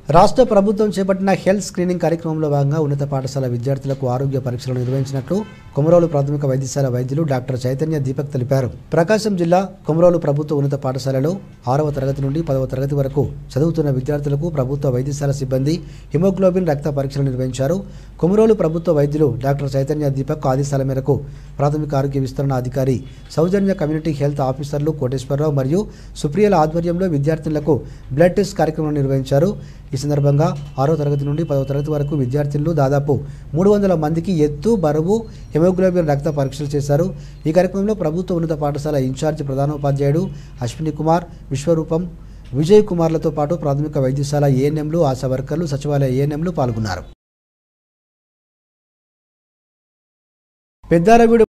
రాష్ట్ర ప్రభుత్వం చేపట్టిన హెల్త్ స్క్రీనింగ్ కార్యక్రమంలో భాగంగా ఉన్నత పాఠశాల విద్యార్థులకు ఆరోగ్య పరీక్షలు నిర్వహించినట్లు కొమరోలు ప్రాథమిక వైద్యశాల వైద్యులు డాక్టర్ చైతన్య దీపక్ తెలిపారు ప్రకాశం జిల్లా కొమరోలు ప్రభుత్వ ఉన్నత పాఠశాలలో ఆరవ తరగతి నుండి పదవ తరగతి వరకు చదువుతున్న విద్యార్థులకు ప్రభుత్వ వైద్యశాల సిబ్బంది హిమోగ్లోబిన్ రక్త పరీక్షలు నిర్వహించారు కొమరోలు ప్రభుత్వ వైద్యులు డాక్టర్ చైతన్య దీపక్ ఆదేశాల మేరకు ప్రాథమిక ఆరోగ్య విస్తరణ అధికారి సౌజన్య కమ్యూనిటీ హెల్త్ ఆఫీసర్లు కోటేశ్వరరావు మరియు సుప్రియల ఆధ్వర్యంలో విద్యార్థులకు బ్లడ్ టెస్ట్ కార్యక్రమం నిర్వహించారు ఈ సందర్భంగా ఆరో తరగతి నుండి పదవ తరగతి వరకు విద్యార్థులు దాదాపు మూడు వందల మందికి ఎత్తు బరువు హెమోగ్లోబిన్ రక్త పరీక్షలు చేశారు ఈ కార్యక్రమంలో ప్రభుత్వ ఉన్నత పాఠశాల ఇన్ఛార్జి ప్రధానోపాధ్యాయుడు అశ్విని కుమార్ విశ్వరూపం విజయ్ కుమార్లతో పాటు ప్రాథమిక వైద్యశాల ఏఎన్ఎంలు ఆశా వర్కర్లు సచివాలయ ఏఎన్ఎంలు పాల్గొన్నారు పెద్దారవీడు